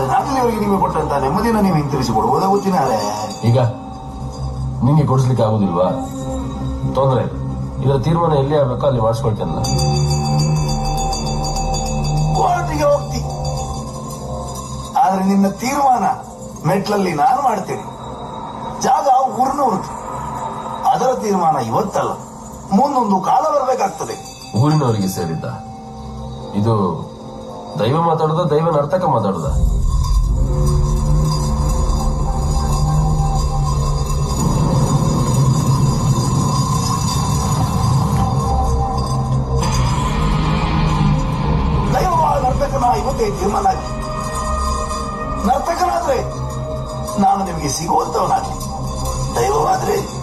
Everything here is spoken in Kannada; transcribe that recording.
ಆದ್ರೆ ನಾನು ಅವರಿಗೆ ನಿಮಗೆ ಕೊಟ್ಟಂತ ನೆಮ್ಮದಿನ ನೀವು ಹಿಂತಿರಿಸಿ ಕೊಡುವುದೇ ಗೊತ್ತಿನಾರೆ ಈಗ ನಿಂಗೆ ಕೊಡಿಸ್ಲಿಕ್ಕೆ ಆಗುದಿಲ್ವಾ ತೊಂದ್ರೆ ಇಲ್ಲ. ಇದರ ತೀರ್ಮಾನ ಎಲ್ಲಿ ಆಗ್ಬೇಕೋ ಅಲ್ಲಿ ಮಾಡಿಸ್ಕೊಳ್ತೇನೆ ನಾನು. ಕೋರ್ಟಿಗೆ ಹೋಗ್ತಿ ಆದ್ರೆ ನಿನ್ನ ತೀರ್ಮಾನ ಮೆಟ್ಲಲ್ಲಿ ನಾನು ಮಾಡ್ತೇನೆ ಜಾಗ ಊರಿನವ್ರದ್ದು ಅದರ ತೀರ್ಮಾನ ಇವತ್ತಲ್ಲ ಮುಂದೊಂದು ಕಾಲ ಬರಬೇಕಾಗ್ತದೆ ಊರಿನವರಿಗೆ ಸೇರಿದ್ದ ಇದು ದೈವ ಮಾತಾಡುದ ದೈವ ನರ್ತಕ ಮಾತಾಡುದ ದೈವ ನರ್ತಕನ ಇವತ್ತೇ ತೀರ್ಮಾನ ಆಗಿ ನರ್ತಕನಾದ್ರೆ ನಾನು ನಿಮಗೆ ಸಿಗುವಂತವನಾಗ್ಲಿ ದೈವವಾದ್ರೆ